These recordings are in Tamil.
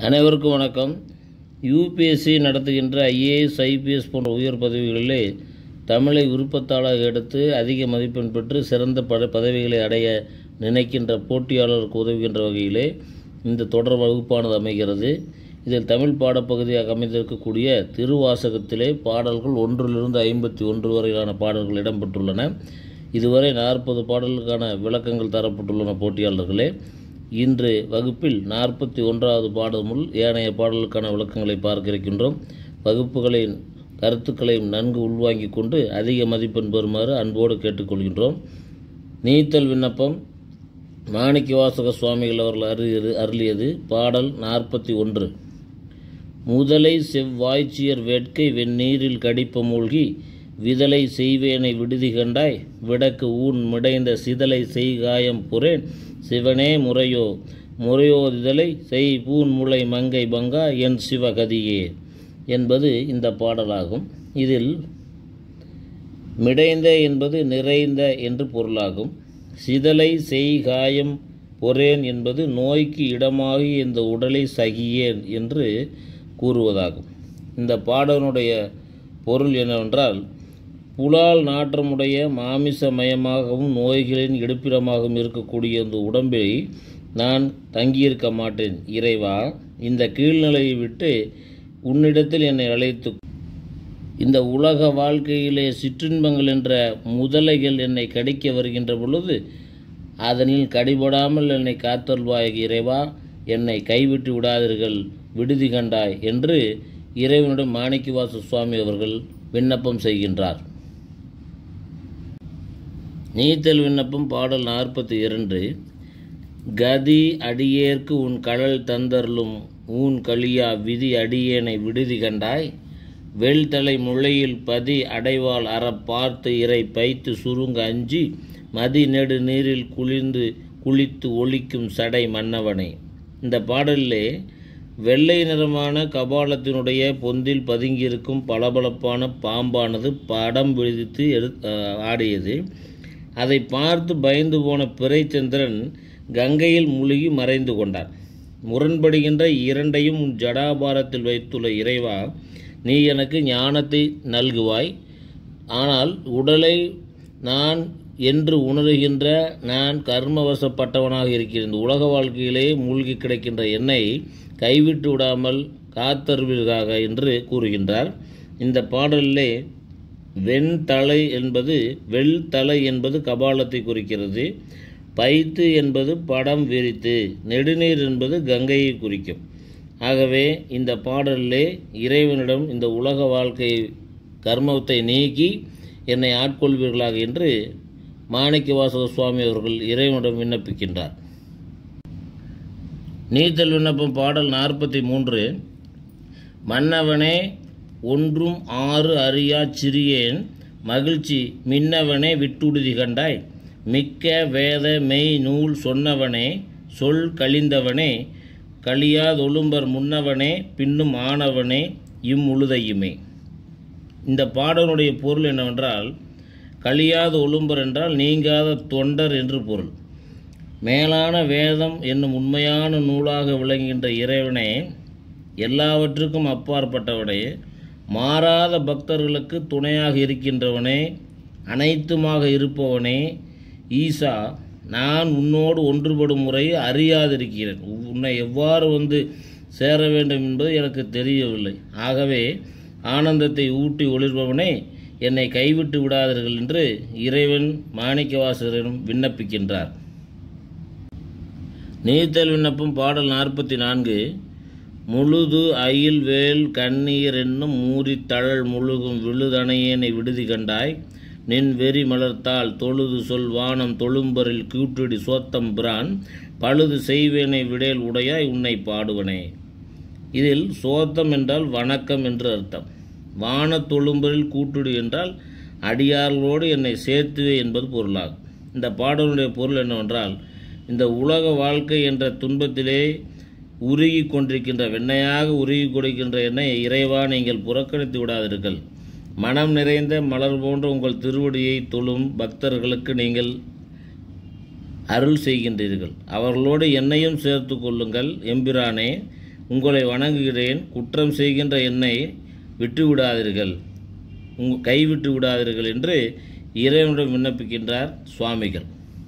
அனைவருக்கும் வணக்கம் யூபிஎஸ்சி நடத்துகின்ற ஐஏஎஸ் ஐபிஎஸ் போன்ற உயர் பதவிகளிலே தமிழை விருப்பத்தாளாக எடுத்து அதிக மதிப்பெண் பெற்று சிறந்த பத பதவிகளை அடைய நினைக்கின்ற போட்டியாளருக்கு உதவுகின்ற வகையிலே இந்த தொடர் வகுப்பானது அமைகிறது இதில் தமிழ் பாடப்பகுதியாக அமைந்திருக்கக்கூடிய திருவாசகத்திலே பாடல்கள் ஒன்றிலிருந்து ஐம்பத்தி ஒன்று வரையிலான பாடல்கள் இடம்பெற்றுள்ளன இதுவரை நாற்பது பாடல்களுக்கான விளக்கங்கள் தரப்பட்டுள்ளன போட்டியாளர்களே இன்று வகுப்பில் நாற்பத்தி ஒன்றாவது பாடல் முள் ஏனைய பாடலுக்கான விளக்கங்களை பார்க்க இருக்கின்றோம் வகுப்புகளின் கருத்துக்களையும் நன்கு உள்வாங்கிக் கொண்டு அதிக மதிப்பெண் பெறுமாறு அன்போடு கேட்டுக்கொள்கின்றோம் நீத்தல் விண்ணப்பம் மாணிக்கவாசக சுவாமிகள் அவர்கள் அருளியது அருளியது பாடல் நாற்பத்தி ஒன்று முதலை செவ்வாய்ச்சியர் வேட்கை வெந்நீரில் கடிப்ப மூழ்கி விதலை செய்வேனை விடுதி கண்டாய் விடக்கு ஊன் மிடைந்த சிதலை செய்காயம் புரேன் சிவனே முறையோ முறையோதிதலை செய் பூன் முளை மங்கை பங்கா என் சிவகதியே என்பது இந்த பாடலாகும் இதில் மிடைந்த என்பது நிறைந்த என்று பொருளாகும் சிதலை செய்காயம் பொறேன் என்பது நோய்க்கு இடமாகி இந்த உடலை சகியேன் என்று கூறுவதாகும் இந்த பாடலுடைய பொருள் என்னவென்றால் புலால் நாற்றமுடைய மாமிசமயமாகவும் நோய்களின் இருப்பிடமாகவும் இருக்கக்கூடிய இந்த உடம்பை நான் தங்கியிருக்க மாட்டேன் இறைவா இந்த கீழ்நிலையை விட்டு உன்னிடத்தில் என்னை அழைத்து இந்த உலக வாழ்க்கையிலே சிற்றின்பங்கள் என்ற முதலைகள் என்னை கடிக்க வருகின்ற பொழுது அதனில் கடிபடாமல் என்னை காத்தல்வாய் இறைவா என்னை கைவிட்டு விடாதீர்கள் விடுதி கண்டாய் என்று இறைவனிடம் மாணிக்கவாச சுவாமி அவர்கள் விண்ணப்பம் செய்கின்றார் நீத்தல் விண்ணப்பம் பாடல் நாற்பத்தி இரண்டு கதி அடியேற்கு உன் கடல் தந்தருளும் ஊன் களியா விதி அடியேனை விடுதி கண்டாய் வெள்தலை முளையில் பதி அடைவாள் அறப் பார்த்து இறை பைத்து சுருங்க அஞ்சி மதி நெடு நீரில் குளிர்ந்து குளித்து ஒழிக்கும் சடை மன்னவனே இந்த பாடலிலே வெள்ளை நிறமான கபாலத்தினுடைய பொந்தில் பதுங்கியிருக்கும் பளபளப்பான பாம்பானது படம் விழித்து எடு ஆடியது அதை பார்த்து பயந்து போன பிறைச்சந்திரன் கங்கையில் மூழ்கி மறைந்து கொண்டான் முரண்படுகின்ற இரண்டையும் உன் ஜடாபாரத்தில் வைத்துள்ள இறைவா நீ எனக்கு ஞானத்தை நல்குவாய் ஆனால் உடலை நான் என்று உணர்கின்ற நான் கர்மவசப்பட்டவனாக இருக்கிறேன் இந்த உலக வாழ்க்கையிலே மூழ்கி கிடக்கின்ற என்னை கைவிட்டு விடாமல் காத்தருவீர்களாக என்று கூறுகின்றார் இந்த பாடலிலே வெண்தலை என்பது வெள்தலை என்பது கபாலத்தை குறிக்கிறது பைத்து என்பது படம் விரித்து நெடுநீர் என்பது கங்கையை குறிக்கும் ஆகவே இந்த பாடலிலே இறைவனிடம் இந்த உலக வாழ்க்கை கர்மத்தை நீக்கி என்னை ஆட்கொள்வீர்களாக என்று மாணிக்கவாசக சுவாமி அவர்கள் இறைவனிடம் விண்ணப்பிக்கின்றார் நீத்தல் விண்ணப்பம் பாடல் நாற்பத்தி மூன்று மன்னவனே ஒன்றும் ஆறு அறியா சிறியேன் மகிழ்ச்சி மின்னவனே விட்டுடுதி கண்டாய் மிக்க வேத மெய் நூல் சொன்னவனே சொல் கழிந்தவனே கழியாதொழும்பர் முன்னவனே பின்னும் ஆனவனே இம்முழுதையுமே இந்த பாடலுடைய பொருள் என்னவென்றால் கழியாத ஒழும்பர் என்றால் நீங்காத தொண்டர் என்று பொருள் மேலான வேதம் என்னும் உண்மையான நூலாக விளங்குகின்ற இறைவனே எல்லாவற்றுக்கும் அப்பாற்பட்டவனே மாறாத பக்தர்களுக்கு துணையாக இருக்கின்றவனே அனைத்துமாக இருப்பவனே ஈசா நான் உன்னோடு ஒன்றுபடும் முறையை அறியாதிருக்கிறேன் உன்னை எவ்வாறு வந்து சேர வேண்டும் என்பது எனக்கு தெரியவில்லை ஆகவே ஆனந்தத்தை ஊட்டி ஒளிர்பவனே என்னை கைவிட்டு விடாதீர்கள் என்று இறைவன் மாணிக்கவாசகரிடம் விண்ணப்பிக்கின்றார் நீத்தல் விண்ணப்பம் பாடல் நாற்பத்தி நான்கு முழுது அயில் வேல் கண்ணீர் என்னும் மூறி தழல் முழுகும் விழுதனையேனை விடுதி கண்டாய் நின் வெறி மலர்த்தால் தொழுது சொல் வானம் தொழும்பரில் கூட்டுடி சோத்தம் பிரான் பழுது செய்வேனை விடேல் உடையாய் உன்னை பாடுவனே இதில் சோத்தம் என்றால் வணக்கம் என்று அர்த்தம் வான தொழும்பரில் கூட்டுடி என்றால் அடியார்களோடு என்னை சேர்த்துவே என்பது பொருளாகும் இந்த பாடலுடைய பொருள் என்னவென்றால் இந்த உலக வாழ்க்கை என்ற துன்பத்திலே உருகி கொண்டிருக்கின்ற வெண்ணையாக உருகி கொடுக்கின்ற என்னை இறைவா நீங்கள் புறக்கணித்து விடாதீர்கள் மனம் நிறைந்த மலர் போன்ற உங்கள் திருவடியை தொழும் பக்தர்களுக்கு நீங்கள் அருள் செய்கின்றீர்கள் அவர்களோடு என்னையும் சேர்த்து கொள்ளுங்கள் எம்பிரானே உங்களை வணங்குகிறேன் குற்றம் செய்கின்ற என்னை விட்டு விடாதீர்கள் உங் கைவிட்டு விடாதீர்கள் என்று இறைவனிடம் விண்ணப்பிக்கின்றார் சுவாமிகள்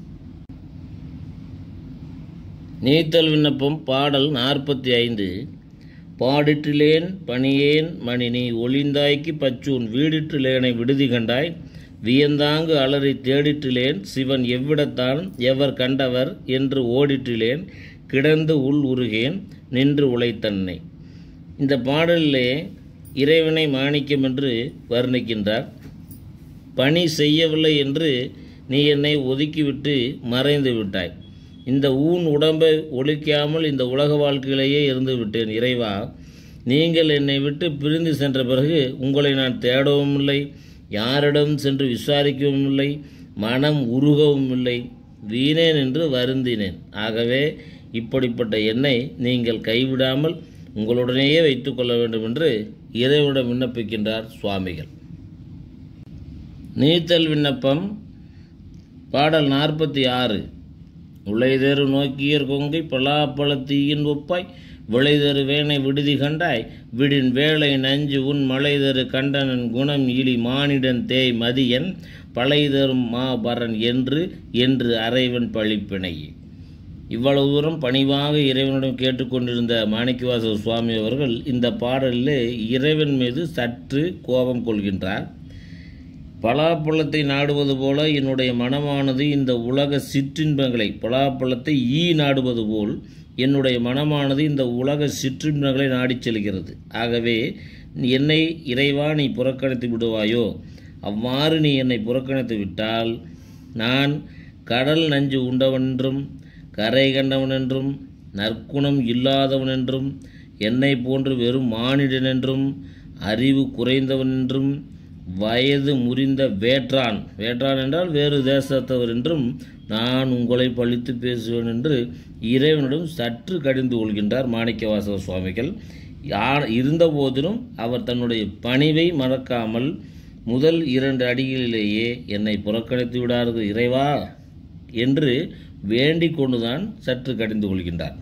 நீத்தல் விண்ணப்பம் பாடல் நாற்பத்தி ஐந்து பாடிற்றிலேன் பணியேன் மணி நீ ஒளிந்தாய்க்கு பச்சூன் வீடிற்றிலேனை விடுதி கண்டாய் வியந்தாங்கு அலறி தேடிற்றிலேன் சிவன் எவ்விடத்தான் எவர் கண்டவர் என்று ஓடிற்றிலேன் கிடந்து உள் உருகேன் நின்று உழைத்தன்னை இந்த பாடலிலே இறைவனை மாணிக்கம் என்று வர்ணிக்கின்றார் பணி செய்யவில்லை என்று நீ என்னை ஒதுக்கிவிட்டு மறைந்து விட்டாய் இந்த ஊன் உடம்பை ஒழிக்காமல் இந்த உலக வாழ்க்கையிலேயே இருந்து விட்டேன் இறைவா நீங்கள் என்னை விட்டு பிரிந்து சென்ற பிறகு உங்களை நான் தேடவும் இல்லை யாரிடம் சென்று விசாரிக்கவும் இல்லை மனம் உருகவும் இல்லை வீணேன் என்று வருந்தினேன் ஆகவே இப்படிப்பட்ட என்னை நீங்கள் கைவிடாமல் உங்களுடனேயே வைத்துக்கொள்ள வேண்டும் என்று இறைவனிடம் விண்ணப்பிக்கின்றார் சுவாமிகள் நீத்தல் விண்ணப்பம் பாடல் நாற்பத்தி ஆறு உளைதரு நோக்கியர் கொங்கை பலாப்பழ தீயின் ஒப்பாய் விளைதரு வேனை விடுதி கண்டாய் விடின் வேலை நஞ்சு உன் மலைதரு கண்டனன் குணம் இலி மானிடன் தேய் மதியன் பழைதரும் மாபரன் என்று என்று அறைவன் பழிப்பினையே இவ்வளவு தூரம் பணிவாக இறைவனிடம் கேட்டுக்கொண்டிருந்த மாணிக்கவாச சுவாமி அவர்கள் இந்த பாடலில் இறைவன் மீது சற்று கோபம் கொள்கின்றார் பலாப்பழத்தை நாடுவது போல என்னுடைய மனமானது இந்த உலக சிற்றின்பங்களை பலாப்பழத்தை ஈ நாடுவது போல் என்னுடைய மனமானது இந்த உலக சிற்றின்பங்களை நாடிச் செல்கிறது ஆகவே என்னை இறைவா நீ புறக்கணித்து விடுவாயோ அவ்வாறு நீ என்னை புறக்கணித்து விட்டால் நான் கடல் நஞ்சு உண்டவென்றும் கரை கண்டவன் என்றும் நற்குணம் இல்லாதவன் என்றும் என்னை போன்று வெறும் மானிடன் என்றும் அறிவு குறைந்தவன் என்றும் வயது முறிந்த வேற்றான் வேற்றான் என்றால் வேறு தேசத்தவர் என்றும் நான் உங்களை பழித்து பேசுவேன் என்று இறைவனிடம் சற்று கடிந்து கொள்கின்றார் மாணிக்கவாசக சுவாமிகள் யா- இருந்த போதிலும் அவர் தன்னுடைய பணிவை மறக்காமல் முதல் இரண்டு அடிகளிலேயே என்னை புறக்கணித்து விடார்கள் இறைவா என்று வேண்டிக் கொண்டுதான் சற்று கடிந்து கொள்கின்றார்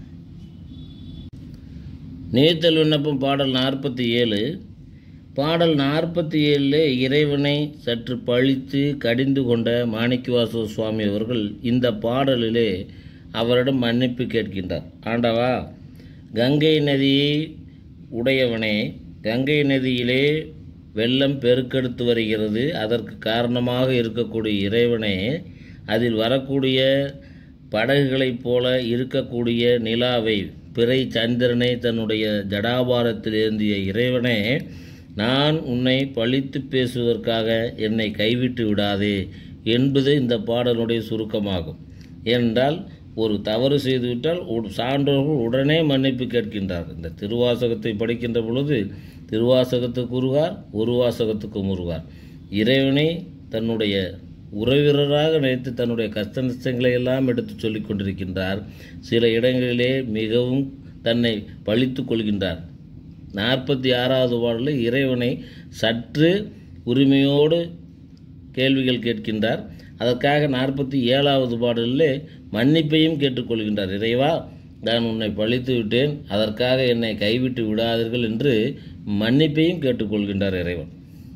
நீத்தல் விண்ணப்பம் பாடல் நாற்பத்தி ஏழு பாடல் நாற்பத்தி ஏழில் இறைவனை சற்று பழித்து கடிந்து கொண்ட மாணிக்கவாச சுவாமி அவர்கள் இந்த பாடலிலே அவரிடம் மன்னிப்பு கேட்கின்றார் ஆண்டவா கங்கை நதியை உடையவனே கங்கை நதியிலே வெள்ளம் பெருக்கெடுத்து வருகிறது அதற்கு காரணமாக இருக்கக்கூடிய இறைவனே அதில் வரக்கூடிய படகுகளைப் போல இருக்கக்கூடிய நிலாவை பிறை சந்திரனை தன்னுடைய ஜடாபாரத்தில் ஏந்திய இறைவனே நான் உன்னை பழித்து பேசுவதற்காக என்னை கைவிட்டு விடாதே என்பது இந்த பாடலுடைய சுருக்கமாகும் ஏனென்றால் ஒரு தவறு செய்துவிட்டால் ஒரு சான்றோர்கள் உடனே மன்னிப்பு கேட்கின்றார்கள் இந்த திருவாசகத்தை படிக்கின்ற பொழுது திருவாசகத்துக்கு உருவார் ஒரு வாசகத்துக்கு முருகார் இறைவனை தன்னுடைய உறவினராக நினைத்து தன்னுடைய கஷ்ட நஷ்டங்களை எல்லாம் எடுத்து சொல்லிக் கொண்டிருக்கின்றார் சில இடங்களிலே மிகவும் தன்னை பழித்து கொள்கின்றார் நாற்பத்தி ஆறாவது பாடலில் இறைவனை சற்று உரிமையோடு கேள்விகள் கேட்கின்றார் அதற்காக நாற்பத்தி ஏழாவது பாடலில் மன்னிப்பையும் கேட்டுக்கொள்கின்றார் இறைவா நான் உன்னை பழித்து விட்டேன் அதற்காக என்னை கைவிட்டு விடாதீர்கள் என்று மன்னிப்பையும் கேட்டுக்கொள்கின்றார் இறைவன்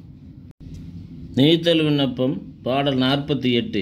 நீத்தல் விண்ணப்பம் பாடல் நாற்பத்தி எட்டு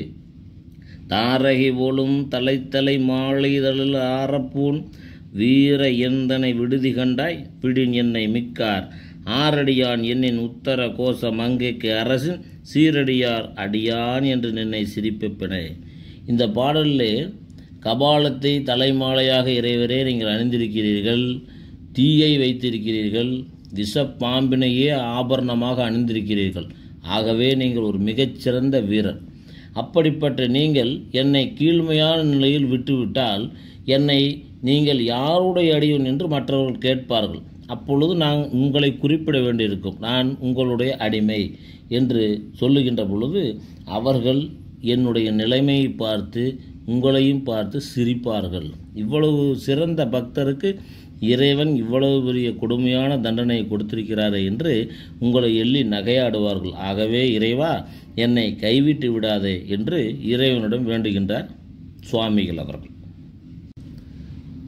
தாரகை போலும் தலைத்தலை மாலைதழில் ஆரப்பூன் வீர எந்தனை விடுதி கண்டாய் பிடின் என்னை மிக்கார் ஆரடியான் என்னின் உத்தர கோச மங்கைக்கு அரசின் சீரடியார் அடியான் என்று நின்னை சிரிப்பிப்பினே இந்த பாடலிலே கபாலத்தை தலைமாலையாக இறைவரே நீங்கள் அணிந்திருக்கிறீர்கள் தீயை வைத்திருக்கிறீர்கள் விஷப்பாம்பினையே ஆபரணமாக அணிந்திருக்கிறீர்கள் ஆகவே நீங்கள் ஒரு மிகச்சிறந்த வீரர் அப்படிப்பட்ட நீங்கள் என்னை கீழ்மையான நிலையில் விட்டுவிட்டால் என்னை நீங்கள் யாருடைய அடியவன் என்று மற்றவர்கள் கேட்பார்கள் அப்பொழுது நான் உங்களை குறிப்பிட வேண்டியிருக்கும் நான் உங்களுடைய அடிமை என்று சொல்லுகின்ற பொழுது அவர்கள் என்னுடைய நிலைமையை பார்த்து உங்களையும் பார்த்து சிரிப்பார்கள் இவ்வளவு சிறந்த பக்தருக்கு இறைவன் இவ்வளவு பெரிய கொடுமையான தண்டனை கொடுத்திருக்கிறாரே என்று உங்களை எள்ளி நகையாடுவார்கள் ஆகவே இறைவா என்னை கைவிட்டு விடாதே என்று இறைவனிடம் வேண்டுகின்றார் சுவாமிகள் அவர்கள்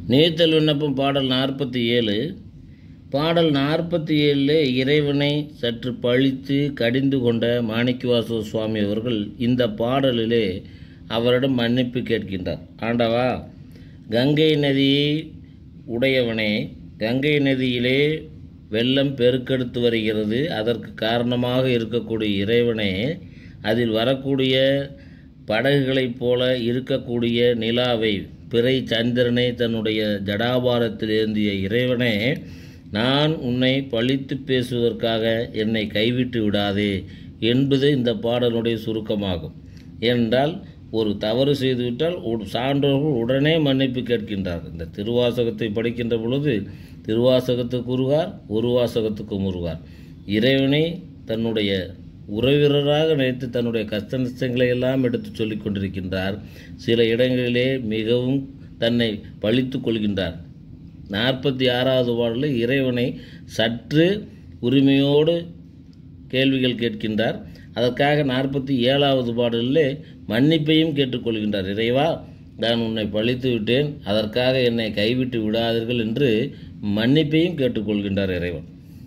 நீத்தல் விண்ணப்பம் பாடல் நாற்பத்தி ஏழு பாடல் நாற்பத்தி ஏழில் இறைவனை சற்று பழித்து கடிந்து கொண்ட மாணிக்கவாச சுவாமி அவர்கள் இந்த பாடலிலே அவரிடம் மன்னிப்பு கேட்கின்றார் ஆண்டவா கங்கை நதியை உடையவனே கங்கை நதியிலே வெள்ளம் பெருக்கெடுத்து வருகிறது அதற்கு காரணமாக இருக்கக்கூடிய இறைவனே அதில் வரக்கூடிய படகுகளைப் போல இருக்கக்கூடிய நிலாவை பிறை சந்திரனை தன்னுடைய ஜடாபாரத்தில் ஏந்திய இறைவனே நான் உன்னை பழித்து பேசுவதற்காக என்னை கைவிட்டு விடாதே என்பது இந்த பாடலுடைய சுருக்கமாகும் ஏனென்றால் ஒரு தவறு செய்துவிட்டால் உ- சான்றோர்கள் உடனே மன்னிப்பு கேட்கின்றார்கள் இந்த திருவாசகத்தை படிக்கின்ற பொழுது திருவாசகத்துக்கு உருவார் ஒரு வாசகத்துக்கு முருகார் இறைவனை தன்னுடைய உறவினராக நினைத்து தன்னுடைய கஷ்ட நஷ்டங்களை எல்லாம் எடுத்து சொல்லிக் கொண்டிருக்கின்றார் சில இடங்களிலே மிகவும் தன்னை பழித்து கொள்கின்றார் நாற்பத்தி ஆறாவது பாடலில் இறைவனை சற்று உரிமையோடு கேள்விகள் கேட்கின்றார் அதற்காக நாற்பத்தி ஏழாவது பாடலில் மன்னிப்பையும் கேட்டுக்கொள்கின்றார் இறைவா நான் உன்னை பழித்து விட்டேன் அதற்காக என்னை கைவிட்டு விடாதீர்கள் என்று மன்னிப்பையும் கேட்டுக்கொள்கின்றார் இறைவன்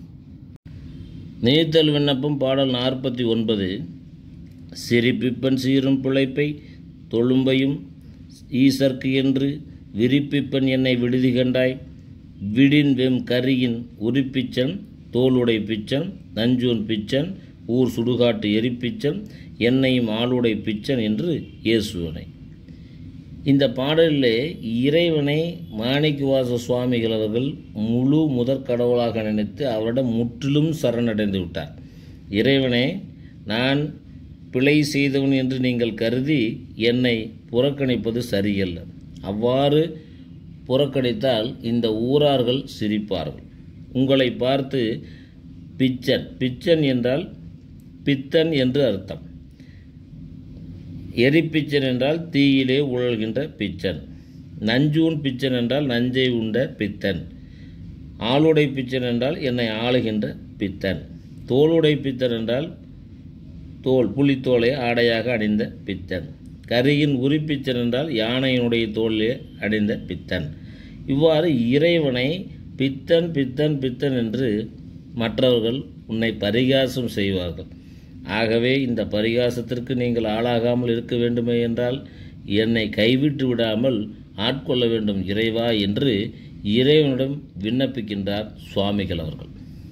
நீத்தல் விண்ணப்பம் பாடல் நாற்பத்தி ஒன்பது சிரிப்பிப்பன் சீரும் பிழைப்பை தொழும்பையும் ஈசற்கு என்று விரிப்பிப்பன் என்னை விடுதி கண்டாய் விடின் வெம் கரியின் உரிப்பிச்சன் தோளுடை பிச்சன் நஞ்சூன் பிச்சன் ஊர் சுடுகாட்டு எரிப்பிச்சன் என்னையும் ஆளுடை பிச்சன் என்று இயேசுவனை இந்த பாடலிலே இறைவனை மாணிக்கவாச சுவாமிகள் அவர்கள் முழு முதற் கடவுளாக நினைத்து அவரிடம் முற்றிலும் சரணடைந்து விட்டார் இறைவனே நான் பிழை செய்தவன் என்று நீங்கள் கருதி என்னை புறக்கணிப்பது சரியல்ல அவ்வாறு புறக்கணித்தால் இந்த ஊரார்கள் சிரிப்பார்கள் உங்களை பார்த்து பிச்சன் பிச்சன் என்றால் பித்தன் என்று அர்த்தம் எரிப்பிச்சன் என்றால் தீயிலே உழல்கின்ற பிச்சன் நஞ்சூன் பிச்சன் என்றால் நஞ்சை உண்ட பித்தன் ஆளுடை பிச்சன் என்றால் என்னை ஆளுகின்ற பித்தன் தோளுடை பித்தன் என்றால் தோல் புலித்தோலை ஆடையாக அணிந்த பித்தன் கரியின் உரிப்பிச்சன் என்றால் யானையினுடைய தோளிலே அணிந்த பித்தன் இவ்வாறு இறைவனை பித்தன் பித்தன் பித்தன் என்று மற்றவர்கள் உன்னை பரிகாசம் செய்வார்கள் ஆகவே இந்த பரிகாசத்திற்கு நீங்கள் ஆளாகாமல் இருக்க வேண்டுமே என்றால் என்னை கைவிட்டு விடாமல் ஆட்கொள்ள வேண்டும் இறைவா என்று இறைவனிடம் விண்ணப்பிக்கின்றார் சுவாமிகள் அவர்கள்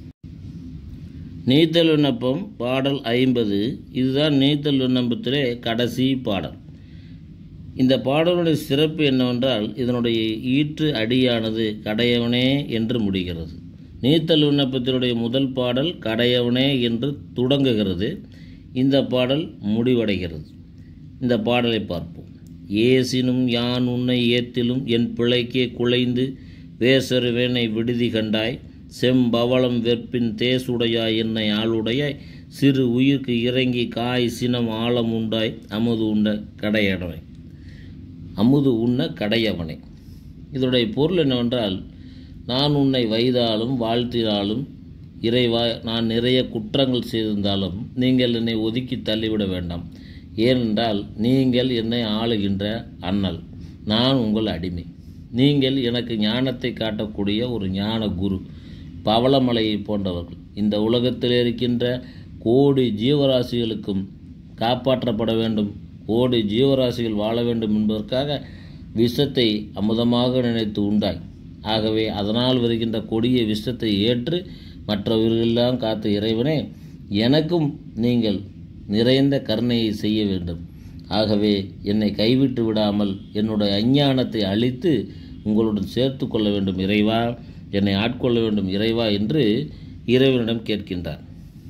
நீத்தல் விண்ணப்பம் பாடல் ஐம்பது இதுதான் நீத்தல் விண்ணப்பத்திலே கடைசி பாடல் இந்த பாடலுடைய சிறப்பு என்னவென்றால் இதனுடைய ஈற்று அடியானது கடையவனே என்று முடிகிறது நீத்தல் விண்ணப்பத்தினுடைய முதல் பாடல் கடையவனே என்று தொடங்குகிறது இந்த பாடல் முடிவடைகிறது இந்த பாடலை பார்ப்போம் ஏசினும் யான் உன்னை ஏத்திலும் என் பிழைக்கே குலைந்து வேசருவேனை விடுதி கண்டாய் செம்பவளம் வெற்பின் தேசுடையாய் என்னை ஆளுடையாய் சிறு உயிர்க்கு இறங்கி காய் சினம் ஆழம் உண்டாய் அமுது உண்ட கடையடவை அமுது உண்ண கடையவனை இதனுடைய பொருள் என்னவென்றால் நான் உன்னை வைதாலும் வாழ்த்தினாலும் இறைவா நான் நிறைய குற்றங்கள் செய்திருந்தாலும் நீங்கள் என்னை ஒதுக்கி தள்ளிவிட வேண்டாம் ஏனென்றால் நீங்கள் என்னை ஆளுகின்ற அண்ணல் நான் உங்கள் அடிமை நீங்கள் எனக்கு ஞானத்தை காட்டக்கூடிய ஒரு ஞான குரு பவளமலையை போன்றவர்கள் இந்த உலகத்தில் இருக்கின்ற கோடி ஜீவராசிகளுக்கும் காப்பாற்றப்பட வேண்டும் கோடி ஜீவராசிகள் வாழ வேண்டும் என்பதற்காக விஷத்தை அமுதமாக நினைத்து உண்டாய் ஆகவே அதனால் வருகின்ற கொடிய விஷத்தை ஏற்று மற்றவர்களெல்லாம் காத்த இறைவனே எனக்கும் நீங்கள் நிறைந்த கருணையை செய்ய வேண்டும் ஆகவே என்னை கைவிட்டு விடாமல் என்னுடைய அஞ்ஞானத்தை அழித்து உங்களுடன் சேர்த்து கொள்ள வேண்டும் இறைவா என்னை ஆட்கொள்ள வேண்டும் இறைவா என்று இறைவனிடம் கேட்கின்றார்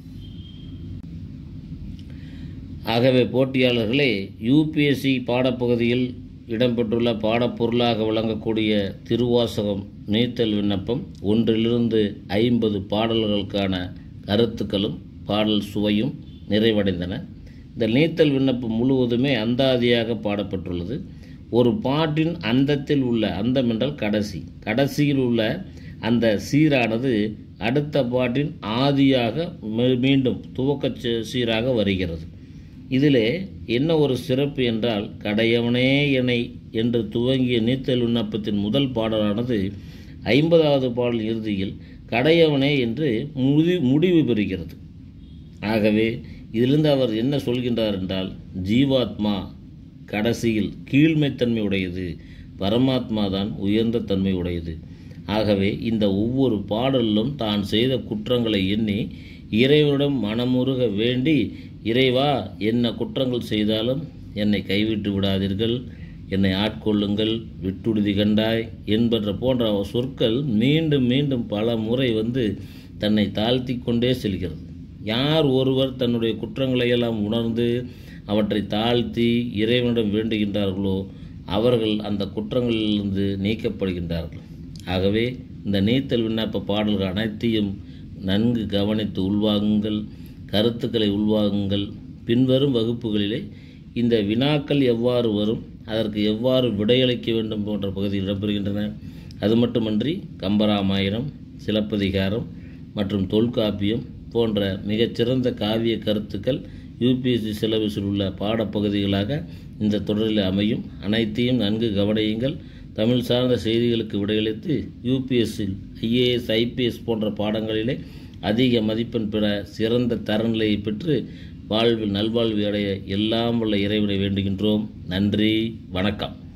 ஆகவே போட்டியாளர்களே யூபிஎஸ்சி பாடப்பகுதியில் இடம்பெற்றுள்ள பாடப்பொருளாக விளங்கக்கூடிய திருவாசகம் நீத்தல் விண்ணப்பம் ஒன்றிலிருந்து ஐம்பது பாடல்களுக்கான கருத்துக்களும் பாடல் சுவையும் நிறைவடைந்தன இந்த நீத்தல் விண்ணப்பம் முழுவதுமே அந்தாதியாக பாடப்பட்டுள்ளது ஒரு பாட்டின் அந்தத்தில் உள்ள அந்தம் என்றால் கடைசி கடைசியில் உள்ள அந்த சீரானது அடுத்த பாட்டின் ஆதியாக மீ- மீண்டும் துவக்க சீ- சீராக வருகிறது இதிலே என்ன ஒரு சிறப்பு என்றால் கடையவனே என்னை என்று துவங்கிய நீத்தல் விண்ணப்பத்தின் முதல் பாடலானது ஐம்பதாவது பாடல் இறுதியில் கடையவனே என்று முடி முடிவு பெறுகிறது ஆகவே இதிலிருந்து அவர் என்ன சொல்கின்றார் என்றால் ஜீவாத்மா கடைசியில் கீழ்மைத்தன்மை உடையது பரமாத்மா தான் உயர்ந்த தன்மை உடையது ஆகவே இந்த ஒவ்வொரு பாடலிலும் தான் செய்த குற்றங்களை எண்ணி இறைவனிடம் மனமுருக வேண்டி இறைவா என்ன குற்றங்கள் செய்தாலும் என்னை கைவிட்டு விடாதீர்கள் என்னை ஆட்கொள்ளுங்கள் விட்டுடுதி கண்டாய் என்பன்ற போன்ற சொற்கள் மீண்டும் மீண்டும் பல முறை வந்து தன்னை தாழ்த்தி கொண்டே செல்கிறது யார் ஒருவர் தன்னுடைய குற்றங்களை எல்லாம் உணர்ந்து அவற்றை தாழ்த்தி இறைவனிடம் வேண்டுகின்றார்களோ அவர்கள் அந்த குற்றங்களிலிருந்து நீக்கப்படுகின்றார்கள் ஆகவே இந்த நீத்தல் விண்ணப்ப பாடல்கள் அனைத்தையும் நன்கு கவனித்து உள்வாங்குங்கள் கருத்துக்களை உள்வாங்குங்கள் பின்வரும் வகுப்புகளிலே இந்த வினாக்கள் எவ்வாறு வரும் அதற்கு எவ்வாறு விடையளிக்க வேண்டும் போன்ற பகுதிகள் இடம்பெறுகின்றன அது மட்டுமன்றி கம்பராமாயணம் சிலப்பதிகாரம் மற்றும் தொல்காப்பியம் போன்ற மிகச்சிறந்த காவிய கருத்துக்கள் யூபிஎஸ்சி சிலபஸில் உள்ள பாடப்பகுதிகளாக இந்த தொடரில் அமையும் அனைத்தையும் நன்கு கவனியுங்கள் தமிழ் சார்ந்த செய்திகளுக்கு விடையளித்து யூபிஎஸ்சில் ஐஏஎஸ் ஐபிஎஸ் போன்ற பாடங்களிலே அதிக மதிப்பெண் பெற சிறந்த தரநிலையை பெற்று வாழ்வில் நல்வாழ்வு அடைய எல்லாம் உள்ள இறைவனை வேண்டுகின்றோம் நன்றி வணக்கம்